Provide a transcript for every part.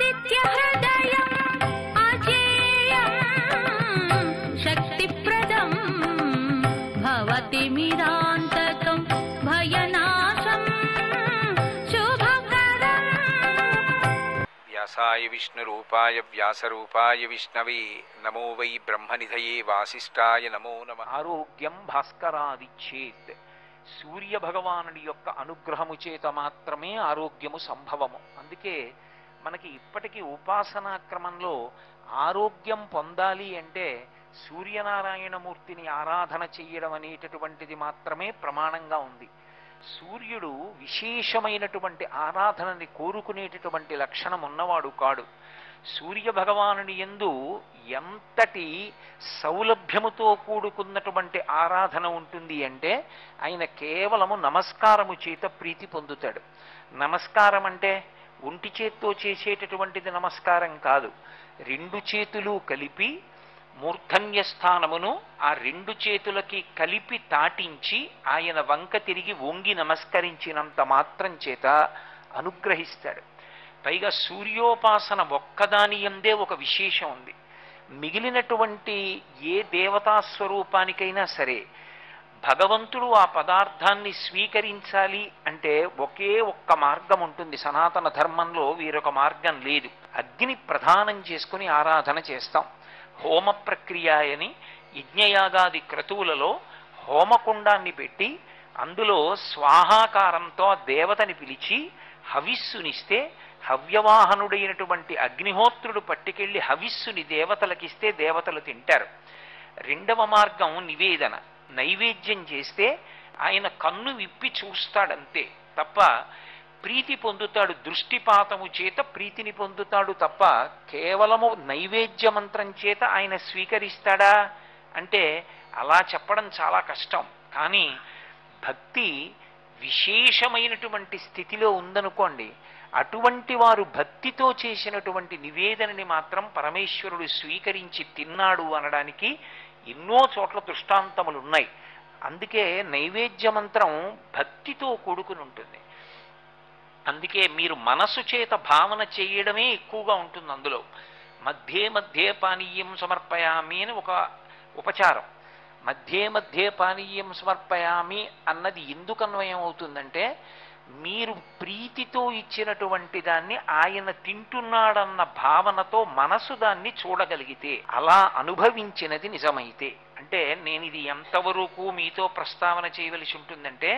आदित्यहृदयम् अजेयम् शक्तिप्रदम् भवति मिरान्तकम् भयनाशम् शुभकरम् వ్యాసాయ విష్ణురూపాయ వ్యాసరూపాయ విష్ణవే నమో వై బ్రహ్మనిధయే వాసిష్ఠాయ నమో నమ ఆరోగ్యం భాస్కరాదిచ్చేత్ సూర్య భగవానుడి యొక్క అనుగ్రహము చేత మాత్రమే ఆరోగ్యము సంభవము అందుకే మనకి ఇప్పటికీ ఉపాసనా క్రమంలో ఆరోగ్యం పొందాలి అంటే సూర్యనారాయణమూర్తిని ఆరాధన చెయ్యడం అనేటటువంటిది మాత్రమే ప్రమాణంగా ఉంది సూర్యుడు విశేషమైనటువంటి ఆరాధనని కోరుకునేటటువంటి లక్షణం ఉన్నవాడు కాడు సూర్య భగవానుని ఎందు ఎంతటి సౌలభ్యముతో కూడుకున్నటువంటి ఆరాధన ఉంటుంది అంటే ఆయన కేవలము నమస్కారము చేత ప్రీతి పొందుతాడు నమస్కారం అంటే ఒంటి చేత్తో చేసేటటువంటిది నమస్కారం కాదు రెండు చేతులు కలిపి మూర్ధన్య స్థానమును ఆ రెండు చేతులకి కలిపి తాటించి ఆయన వంక తిరిగి వంగి నమస్కరించినంత మాత్రం చేత అనుగ్రహిస్తాడు పైగా సూర్యోపాసన ఒక్కదాని ఎందే ఒక విశేషం ఉంది మిగిలినటువంటి ఏ దేవతా స్వరూపానికైనా సరే భగవంతుడు ఆ పదార్థాన్ని స్వీకరించాలి అంటే ఒకే ఒక్క మార్గం ఉంటుంది సనాతన ధర్మంలో వేరొక మార్గం లేదు అగ్ని ప్రధానం చేసుకుని ఆరాధన చేస్తాం హోమ ప్రక్రియ అని యజ్ఞయాగాది క్రతువులలో హోమకుండాన్ని పెట్టి అందులో స్వాహాకారంతో ఆ దేవతని పిలిచి హవిస్సునిస్తే హవ్యవాహనుడైనటువంటి అగ్నిహోత్రుడు పట్టుకెళ్లి హవిస్సుని దేవతలకిస్తే దేవతలు తింటారు రెండవ మార్గం నివేదన నైవేద్యం చేస్తే ఆయన కన్ను విప్పి చూస్తాడంతే తప్ప ప్రీతి పొందుతాడు దృష్టిపాతము చేత ప్రీతిని పొందుతాడు తప్ప కేవలము నైవేద్య మంత్రం చేత ఆయన స్వీకరిస్తాడా అంటే అలా చెప్పడం చాలా కష్టం కానీ భక్తి విశేషమైనటువంటి స్థితిలో ఉందనుకోండి అటువంటి వారు భక్తితో చేసినటువంటి నివేదనని మాత్రం పరమేశ్వరుడు స్వీకరించి తిన్నాడు అనడానికి ఎన్నో చోట్ల దృష్టాంతములు ఉన్నాయి అందుకే నైవేద్య మంత్రం భక్తితో కూడుకుని ఉంటుంది అందుకే మీరు మనసు చేత భావన చేయడమే ఎక్కువగా ఉంటుంది అందులో మధ్యే మధ్యే పానీయం సమర్పయామి అని ఒక ఉపచారం మధ్యే మధ్యే పానీయం సమర్పయామి అన్నది ఎందుకు అన్వయం అవుతుందంటే మీరు ప్రీతితో ఇచ్చినటువంటి దాన్ని ఆయన తింటున్నాడన్న భావనతో మనసు దాన్ని చూడగలిగితే అలా అనుభవించినది నిజమైతే అంటే నేను ఇది ఎంతవరకు మీతో ప్రస్తావన చేయవలసి ఉంటుందంటే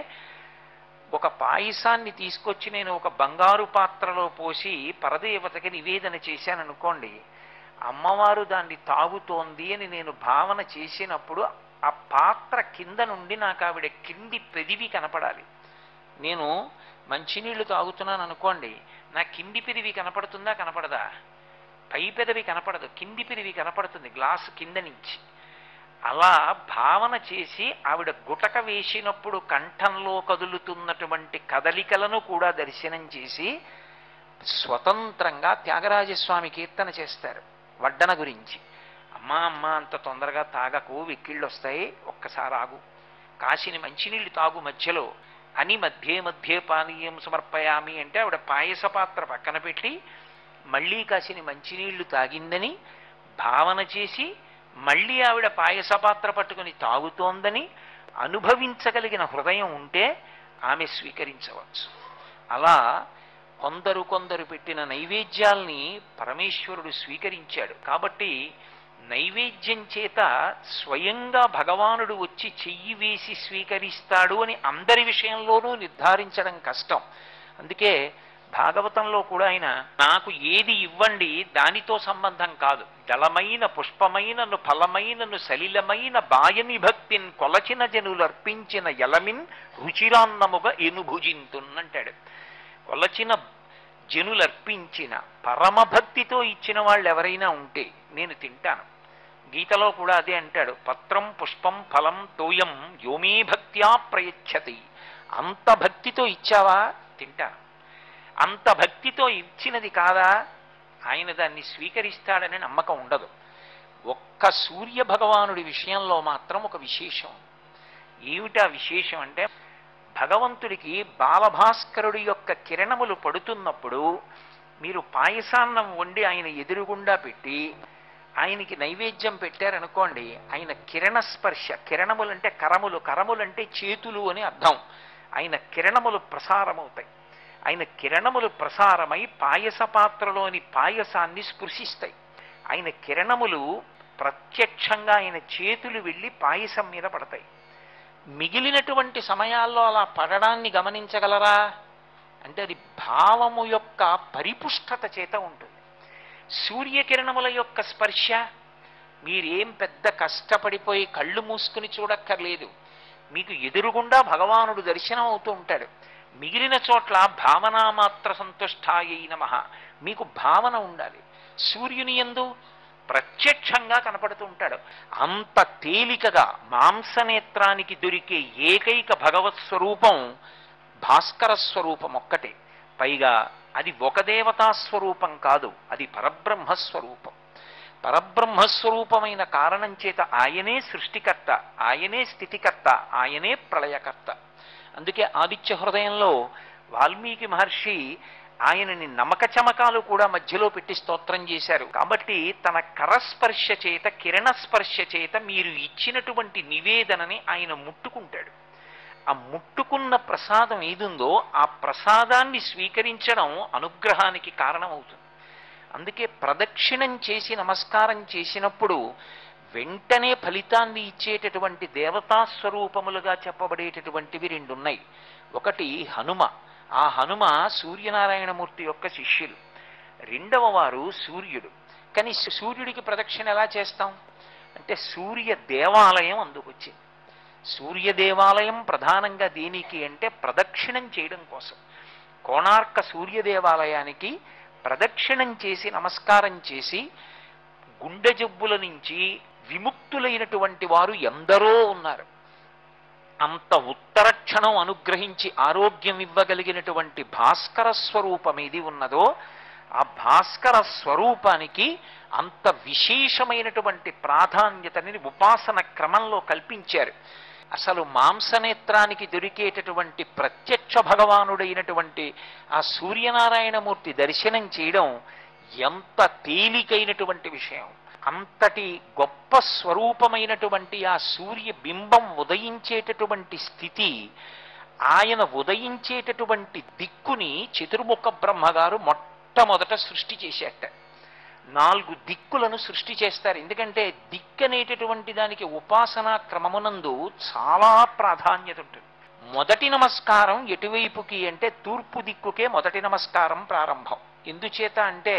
ఒక పాయసాన్ని తీసుకొచ్చి నేను ఒక బంగారు పాత్రలో పోసి పరదేవతకి నివేదన చేశాను అనుకోండి అమ్మవారు దాన్ని తాగుతోంది అని నేను భావన చేసినప్పుడు ఆ పాత్ర కింద నుండి నాకు ఆవిడ కింది పెదివి కనపడాలి నేను మంచినీళ్లు తాగుతున్నాను అనుకోండి నా కింది పెదివి కనపడుతుందా కనపడదా పై పెదవి కనపడదు కింది పెదివి కనపడుతుంది గ్లాసు కింద నుంచి అలా భావన చేసి ఆవిడ గుటక వేసినప్పుడు కంఠంలో కదులుతున్నటువంటి కదలికలను కూడా దర్శనం చేసి స్వతంత్రంగా త్యాగరాజస్వామి కీర్తన చేస్తారు వడ్డన గురించి అమ్మా అమ్మ అంత తొందరగా తాగకు వెక్కిళ్ళు వస్తాయి ఒక్కసారి ఆగు కాసిని మంచినీళ్ళు తాగు మధ్యలో అని మధ్యే మధ్యే పానీయం సమర్పయామి అంటే ఆవిడ పాయస పాత్ర పక్కన పెట్టి మళ్ళీ కాసిని మంచినీళ్లు తాగిందని భావన చేసి మళ్ళీ ఆవిడ పాయస పాత్ర పట్టుకుని తాగుతోందని అనుభవించగలిగిన హృదయం ఉంటే ఆమె స్వీకరించవచ్చు అలా కొందరు కొందరు పెట్టిన నైవేద్యాల్ని పరమేశ్వరుడు స్వీకరించాడు కాబట్టి నైవేద్యం చేత స్వయంగా భగవానుడు వచ్చి చెయ్యి వేసి స్వీకరిస్తాడు అని అందరి విషయంలోనూ నిర్ధారించడం కష్టం అందుకే భాగవతంలో కూడా ఆయన నాకు ఏది ఇవ్వండి దానితో సంబంధం కాదు దళమైన పుష్పమైనను ఫలమైనను సలిలమైన బాయని భక్తిన్ కొలచిన జనులర్పించిన యలమిన్ రుచిరాన్నముగా ఎనుభుజింతున్నంటాడు కొలచిన జనులర్పించిన పరమభక్తితో ఇచ్చిన వాళ్ళు ఎవరైనా ఉంటే నేను తింటాను గీతలో కూడా అదే అంటాడు పత్రం పుష్పం ఫలం తోయం యోమే భక్త్యా ప్రయచ్చతి అంత భక్తితో ఇచ్చావా తింటాను అంత భక్తితో ఇచ్చినది కాదా ఆయన దాన్ని స్వీకరిస్తాడని నమ్మకం ఉండదు ఒక్క సూర్య భగవానుడి విషయంలో మాత్రం ఒక విశేషం ఏమిటా విశేషం అంటే భగవంతుడికి బాలభాస్కరుడి యొక్క కిరణములు పడుతున్నప్పుడు మీరు పాయసాన్నం వండి ఆయన ఎదురుగుండా పెట్టి ఆయనకి నైవేద్యం పెట్టారనుకోండి ఆయన కిరణ స్పర్శ కిరణములంటే కరములు కరములంటే చేతులు అని అర్థం ఆయన కిరణములు ప్రసారమవుతాయి ఆయన కిరణములు ప్రసారమై పాయస పాత్రలోని పాయసాన్ని స్పృశిస్తాయి ఆయన కిరణములు ప్రత్యక్షంగా ఆయన చేతులు వెళ్ళి పాయసం మీద పడతాయి మిగిలినటువంటి సమయాల్లో అలా పడడాన్ని గమనించగలరా అంటే అది భావము యొక్క పరిపుష్టత చేత ఉంటుంది సూర్యకిరణముల యొక్క స్పర్శ మీరేం పెద్ద కష్టపడిపోయి కళ్ళు మూసుకుని చూడక్కర్లేదు మీకు ఎదురుగుండా భగవానుడు దర్శనం అవుతూ ఉంటాడు మిగిలిన చోట్ల భావనామాత్ర సంతుష్టాయై నమ మీకు భావన ఉండాలి సూర్యుని ఎందు ప్రత్యక్షంగా కనపడుతూ ఉంటాడు అంత తేలికగా మాంసనేత్రానికి దొరికే ఏకైక భగవత్ స్వరూపం భాస్కర స్వరూపం ఒక్కటే పైగా అది ఒక దేవతా స్వరూపం కాదు అది పరబ్రహ్మ స్వరూపం పరబ్రహ్మస్వరూపమైన కారణం చేత ఆయనే సృష్టికర్త ఆయనే స్థితికర్త ఆయనే ప్రళయకర్త అందుకే ఆదిత్య హృదయంలో వాల్మీకి మహర్షి ఆయనని నమక చమకాలు కూడా మధ్యలో పెట్టి స్తోత్రం చేశారు కాబట్టి తన కరస్పర్శ చేత కిరణ స్పర్శ చేత మీరు ఇచ్చినటువంటి నివేదనని ఆయన ముట్టుకుంటాడు ఆ ముట్టుకున్న ప్రసాదం ఏదుందో ఆ ప్రసాదాన్ని స్వీకరించడం అనుగ్రహానికి కారణమవుతుంది అందుకే ప్రదక్షిణం చేసి నమస్కారం చేసినప్పుడు వెంటనే ఫలితాన్ని ఇచ్చేటటువంటి దేవతా స్వరూపములుగా చెప్పబడేటటువంటివి రెండున్నాయి ఒకటి హనుమ ఆ హనుమ సూర్యనారాయణమూర్తి యొక్క శిష్యులు రెండవ వారు సూర్యుడు కానీ సూర్యుడికి ప్రదక్షిణ ఎలా చేస్తాం అంటే సూర్య దేవాలయం అందుకొచ్చింది సూర్య దేవాలయం ప్రధానంగా దేనికి అంటే ప్రదక్షిణం చేయడం కోసం కోణార్క సూర్య దేవాలయానికి ప్రదక్షిణం చేసి నమస్కారం చేసి గుండె జబ్బుల నుంచి విముక్తులైనటువంటి వారు ఎందరో ఉన్నారు అంత ఉత్తరక్షణం అనుగ్రహించి ఆరోగ్యం ఇవ్వగలిగినటువంటి భాస్కర స్వరూపం ఏది ఉన్నదో ఆ భాస్కర స్వరూపానికి అంత విశేషమైనటువంటి ప్రాధాన్యతని ఉపాసన క్రమంలో కల్పించారు అసలు మాంసనేత్రానికి దొరికేటటువంటి ప్రత్యక్ష భగవానుడైనటువంటి ఆ సూర్యనారాయణమూర్తి దర్శనం చేయడం ఎంత తేలికైనటువంటి విషయం అంతటి గొప్ప స్వరూపమైనటువంటి ఆ సూర్య బింబం ఉదయించేటటువంటి స్థితి ఆయన ఉదయించేటటువంటి దిక్కుని చతుర్ముఖ బ్రహ్మగారు మొట్టమొదట సృష్టి చేసేట నాలుగు దిక్కులను సృష్టి చేస్తారు ఎందుకంటే దిక్కు అనేటటువంటి దానికి ఉపాసనా క్రమమునందు చాలా ప్రాధాన్యత ఉంటుంది మొదటి నమస్కారం ఎటువైపుకి అంటే తూర్పు దిక్కుకే మొదటి నమస్కారం ప్రారంభం ఎందుచేత అంటే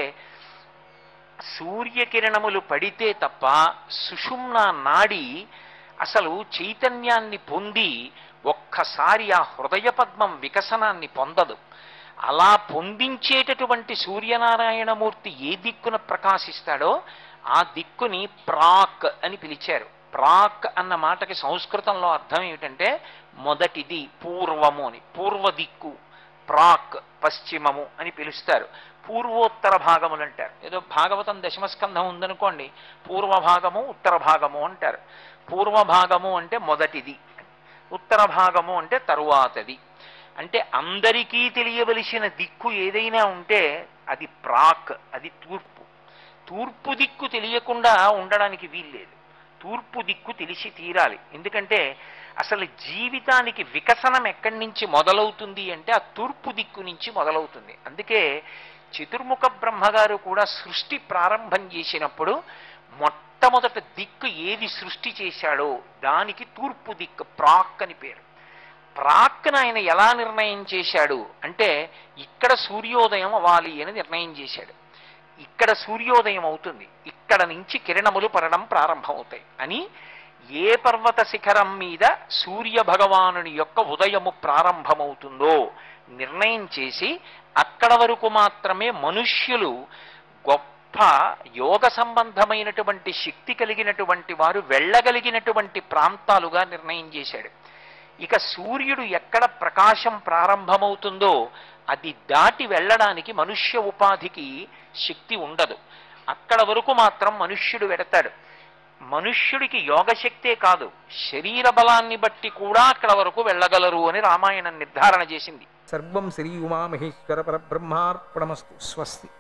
సూర్యకిరణములు పడితే తప్ప సుషుమ్న నాడి అసలు చైతన్యాన్ని పొంది ఒక్కసారి ఆ హృదయ పద్మం వికసనాన్ని పొందదు అలా పొందించేటటువంటి సూర్యనారాయణమూర్తి ఏ దిక్కున ప్రకాశిస్తాడో ఆ దిక్కుని ప్రాక్ అని పిలిచారు ప్రాక్ అన్న మాటకి సంస్కృతంలో అర్థం ఏమిటంటే మొదటిది పూర్వము అని పూర్వ దిక్కు ప్రాక్ పశ్చిమము అని పిలుస్తారు పూర్వోత్తర భాగములు అంటారు ఏదో భాగవతం దశమస్కంధం ఉందనుకోండి పూర్వ భాగము ఉత్తర భాగము అంటారు పూర్వ భాగము అంటే మొదటిది ఉత్తర భాగము అంటే తరువాతది అంటే అందరికీ తెలియవలసిన దిక్కు ఏదైనా ఉంటే అది ప్రాక్ అది తూర్పు తూర్పు దిక్కు తెలియకుండా ఉండడానికి వీల్లేదు తూర్పు దిక్కు తెలిసి తీరాలి ఎందుకంటే అసలు జీవితానికి వికసనం ఎక్కడి నుంచి మొదలవుతుంది అంటే ఆ తూర్పు దిక్కు నుంచి మొదలవుతుంది అందుకే చతుర్ముఖ బ్రహ్మగారు కూడా సృష్టి ప్రారంభం చేసినప్పుడు మొట్టమొదట దిక్కు ఏది సృష్టి చేశాడో దానికి తూర్పు దిక్కు ప్రాక్ అని పేరు ప్రాక్ను ఆయన ఎలా నిర్ణయం చేశాడు అంటే ఇక్కడ సూర్యోదయం అవ్వాలి అని నిర్ణయం చేశాడు ఇక్కడ సూర్యోదయం అవుతుంది ఇక్కడ నుంచి కిరణములు పడడం ప్రారంభమవుతాయి అని ఏ పర్వత శిఖరం మీద సూర్య భగవానుని యొక్క ఉదయము ప్రారంభమవుతుందో నిర్ణయం చేసి అక్కడ వరకు మాత్రమే మనుష్యులు గొప్ప యోగ సంబంధమైనటువంటి శక్తి కలిగినటువంటి వారు వెళ్ళగలిగినటువంటి ప్రాంతాలుగా నిర్ణయం చేశాడు ఇక సూర్యుడు ఎక్కడ ప్రకాశం ప్రారంభమవుతుందో అది దాటి వెళ్ళడానికి మనుష్య ఉపాధికి శక్తి ఉండదు అక్కడ వరకు మాత్రం మనుష్యుడు వెడతాడు మనుష్యుడికి యోగశక్తే కాదు శరీర బలాన్ని బట్టి కూడా అక్కడ వరకు వెళ్ళగలరు అని రామాయణం నిర్ధారణ చేసింది సర్వం శ్రీ ఉమామహేశ్వర పరబ్రహ్మార్పణమస్తు స్వస్తి